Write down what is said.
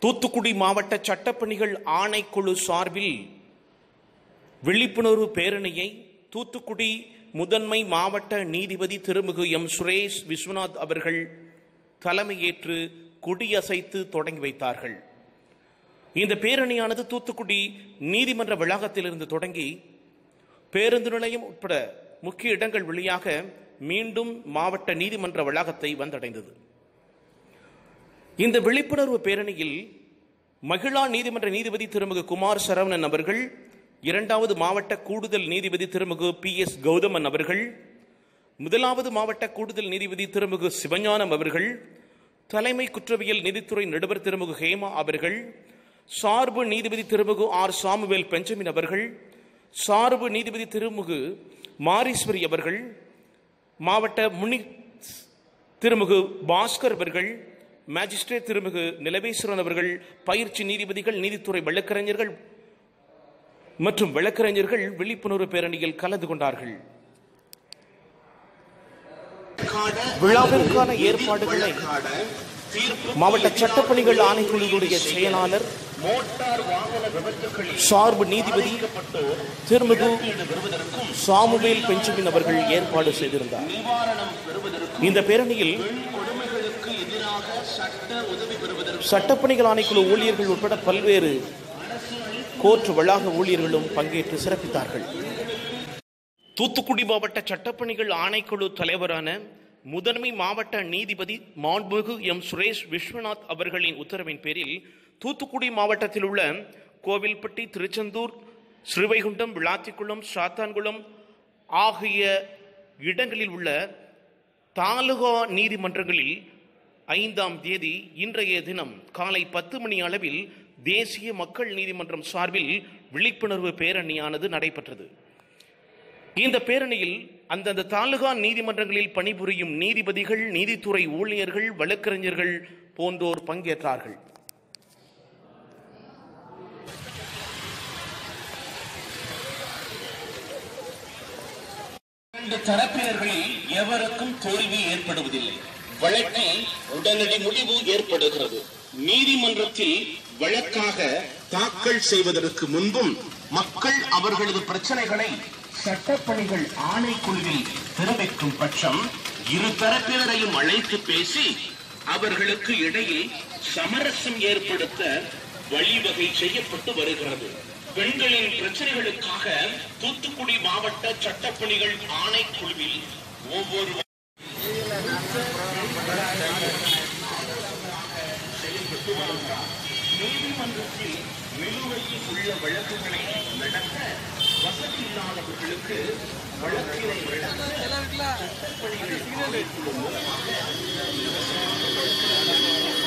தூத்துக்குடி மாவட்ட சட்டப்பணிகள் ஆணைக்குழு சார்பில் விழிப்புணர்வு பேரணியை தூத்துக்குடி முதன்மை மாவட்ட நீதிபதி திருமிகு எம் சுரேஷ் விஸ்வநாத் அவர்கள் தலைமையேற்று கொடியசைத்து தொடங்கி வைத்தார்கள் இந்த பேரணியானது தூத்துக்குடி நீதிமன்ற வளாகத்திலிருந்து தொடங்கி பேருந்து நிலையம் உட்பட முக்கிய இடங்கள் வழியாக மீண்டும் மாவட்ட நீதிமன்ற வளாகத்தை வந்தடைந்தது இந்த விழிப்புணர்வு பேரணியில் மகிழா நீதிமன்ற நீதிபதி திருமிகு குமார் சரவணன் அவர்கள் இரண்டாவது மாவட்ட கூடுதல் நீதிபதி திருமிகு பி எஸ் கௌதமன் அவர்கள் முதலாவது மாவட்ட கூடுதல் நீதிபதி திருமிகு சிவஞானம் அவர்கள் தலைமை குற்றவியல் நீதித்துறை நடுவர் திருமிகு ஹேமா அவர்கள் சார்பு நீதிபதி திருமிகு ஆர் சாமுவேல் பெஞ்சமின் அவர்கள் சார்பு நீதிபதி திருமுகு மாரீஸ்வரி அவர்கள் மாவட்ட முனி திருமுகு பாஸ்கர் அவர்கள் மேஜிஸ்ட்ரேட் திருமிகு நிலவேஸ்வரன் அவர்கள் பயிற்சி நீதிபதிகள் நீதித்துறை வழக்கறிஞர்கள் மற்றும் வழக்கறிஞர்கள் விழிப்புணர்வு பேரணியில் கலந்து கொண்டார்கள் விழாவிற்கான ஏற்பாடுகளை மாவட்ட சட்டப்பணிகள் ஆணைக்குழுவுடைய செயலாளர் சார்பு நீதிபதி திருமிகு சாமுவேல் பெஞ்சமின் அவர்கள் ஏற்பாடு செய்திருந்தார் இந்த பேரணியில் சட்டப்பணிகள் ஆணைக்குழு ஊழியர்கள் உட்பட பல்வேறு கோர்ட் வளாக ஊழியர்களும் பங்கேற்று சிறப்பித்தார்கள் தூத்துக்குடி மாவட்ட சட்டப்பணிகள் ஆணைக்குழு தலைவரான முதன்மை மாவட்ட நீதிபதி மாண்புமிகு எம் சுரேஷ் விஸ்வநாத் அவர்களின் உத்தரவின் பேரில் தூத்துக்குடி மாவட்டத்தில் உள்ள கோவில்பட்டி திருச்செந்தூர் ஸ்ரீவைகுண்டம் விளாத்திக்குளம் சாத்தான்குளம் ஆகிய இடங்களில் உள்ள தாலுகா நீதிமன்றங்களில் ஐந்தாம் தேதி இன்றைய தினம் காலை பத்து மணி அளவில் தேசிய மக்கள் நீதிமன்றம் சார்பில் விழிப்புணர்வு பேரணியானது நடைபெற்றது இந்த பேரணியில் அந்தந்த தாலுகா நீதிமன்றங்களில் பணிபுரியும் நீதிபதிகள் நீதித்துறை ஊழியர்கள் வழக்கறிஞர்கள் போன்றோர் பங்கேற்றார்கள் இரண்டு தரப்பினர்களில் எவருக்கும் தோல்வி ஏற்படுவதில்லை வழக்கில் உடனடி முடிவு ஏற்படுகிறது நீதிமன்றத்தில் வழக்காக தாக்கல் செய்வதற்கு முன்பும் மக்கள் அவர்களது பிரச்சனைகளை சட்டப்பணிகள் ஆணைக்குழுவில் தெரிவிக்கும் பட்சம் இரு தரப்பினரையும் அழைத்து பேசி அவர்களுக்கு இடையில் சமரசம் ஏற்படுத்த வழிவகை செய்யப்பட்டு வருகிறது பெண்களின் பிரச்சனைகளுக்காக தூத்துக்குடி மாவட்ட சட்டப்பணிகள் ஆணைக்குழுவில் ஒவ்வொரு நீதிமன்றத்தில் நிலுவையில் உள்ள வழக்குகளை நடத்த வசதி இல்லாதவர்களுக்கு வழக்கினை நடத்த சட்டப்பணிகள் ஆணைக்குழு மூலமாக